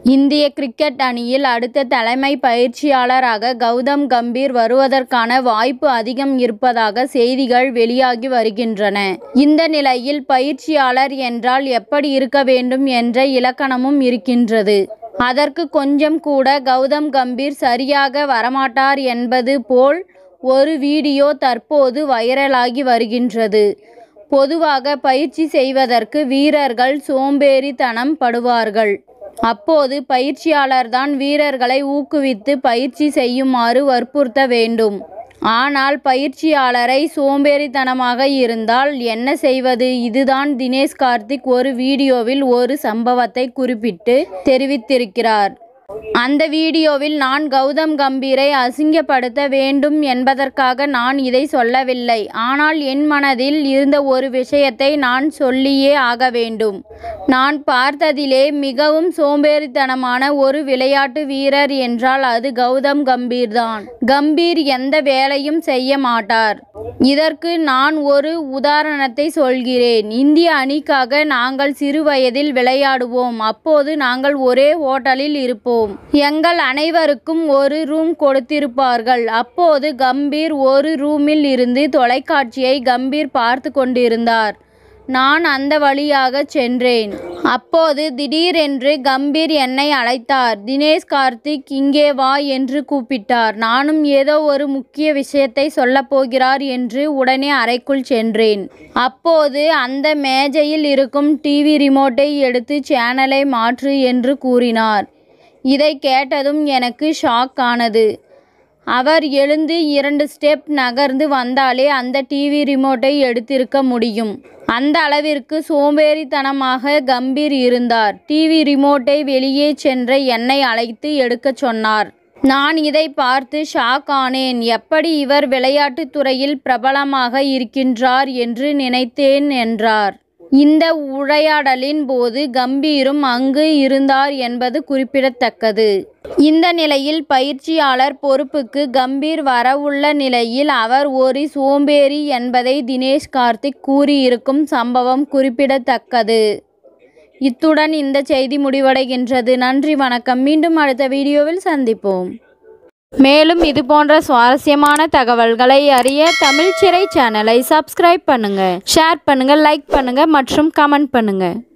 இந்திய கிரிக்கெட் அணியில் அடுத்த தலைமை பயிற்சியாளராக கவுதம் கம்பீர் வருவதற்கான வாய்ப்பு அதிகம் இருப்பதாக செய்திகள் வெளியாகி வருகின்றன. இந்த நிலையில் பயிற்சியாளர் என்றால் எப்படி இருக்க வேண்டும் என்ற இலக்கணமும் இருக்கின்றது. அதற்கு கொஞ்சம் கூட கவுதம் கம்பீர் சரியாக வரமாட்டார் என்பது போல் ஒரு வீடியோ தற்போது வைரலாகி வருகின்றது. பொதுவாக பயிற்சி செய்வதற்கு வீரர்கள் சோம்பேறித்தனம் படுவார்கள். அப்போது பயிற்சியாளர் தான் வீரர்களை ஊக்குவித்து பயிற்சி செய்யுமாறு வற்புறுத்த வேண்டும். ஆனால் பயிற்சியாளரை சோம்பேறித்தனமாக இருந்தால் என்ன செய்வது இதுதான் தினேஷ் கார்த்திக் ஒரு வீடியோவில் ஒரு சம்பவத்தை குறிப்பிட்டு தெரிவித்திருக்கிறார். அந்த வீடியோவில் நான் கவுதம் கம்பீரை அசிங்கப்படுத்த வேண்டும் என்பதற்காக நான் இதை சொல்லவில்லை. ஆனால் என் மனதில் இருந்த ஒரு விஷயத்தை நான் சொல்லியே ஆக வேண்டும். நான் பார்த்ததிலே மிகவும் சோம்பேறித்தனமான ஒரு விளையாட்டு வீரர் என்றால் அது கவுதம் கம்பீர் தான். கம்பீர் எந்த வேலையும் செய்ய மாட்டார். இதற்கு நான் ஒரு உதாரணத்தை சொல்கிறேன். இந்திய அணிக்காக நாங்கள் சிறு வயதில் விளையாடுவோம். அப்போது நாங்கள் ஒரே ஓட்டலில் இருப்போம். எங்கள் அனைவருக்கும் ஒரு ரூம் கொடுத்திருப்பார்கள். அப்போது கம்பீர் ஒரு ரூமில் இருந்து தொலைக்காட்சியை கம்பீர் பார்த்துக் கொண்டிருந்தார். நான் அந்த வழியாகச் சென்றேன். அப்போது திடீரென்று கம்பீர் என்னை அழைத்தார். தினேஷ் கார்த்திக் இங்கே வா என்று கூப்பிட்டார். நானும் ஏதோ ஒரு முக்கிய விஷயத்தை சொல்லப் போகிறார் என்று உடனே அறைக்குள் சென்றேன். அப்போது அந்த மேஜையில் இருக்கும் டிவி ரிமோட்டை எடுத்து சேனலை மாற்று என்று கூறினார். இதை கேட்டதும் எனக்கு ஷாக் ஆனது. அவர் எழுந்து இரண்டு ஸ்டெப் நகர்ந்து வந்தாலே அந்த டிவி ரிமோட்டை எடுத்திருக்க முடியும். அந்த அளவிற்கு சோம்பேறித்தனமாக கம்பீர் இருந்தார். டிவி ரிமோட்டை வெளியே சென்ற என்னை அழைத்து எடுக்கச் சொன்னார். நான் இதை பார்த்து ஷாக் ஆனேன். எப்படி இவர் விளையாட்டுத் துறையில் பிரபலமாக இருக்கின்றார் என்று நினைத்தேன் என்றார். இந்த உரையாடலின் போது கம்பீரும் அங்கு இருந்தார் என்பது குறிப்பிடத்தக்கது. இந்த நிலையில் பயிற்சியாளர் பொறுப்புக்கு கம்பீர் வரவுள்ள நிலையில் அவர் ஒரு சோம்பேறி என்பதை தினேஷ் கார்த்திக் கூறியிருக்கும் சம்பவம் குறிப்பிடத்தக்கது. இத்துடன் இந்த செய்தி முடிவடைகின்றது. நன்றி வணக்கம். மீண்டும் அடுத்த வீடியோவில் சந்திப்போம். மேலும் இதுபோன்ற சுவாரஸ்யமான தகவல்களை அறிய தமிழ்ச்சிறை சேனலை சப்ஸ்கிரைப் பண்ணுங்க ஷேர் பண்ணுங்க லைக் பண்ணுங்க மற்றும் கமெண்ட் பண்ணுங்க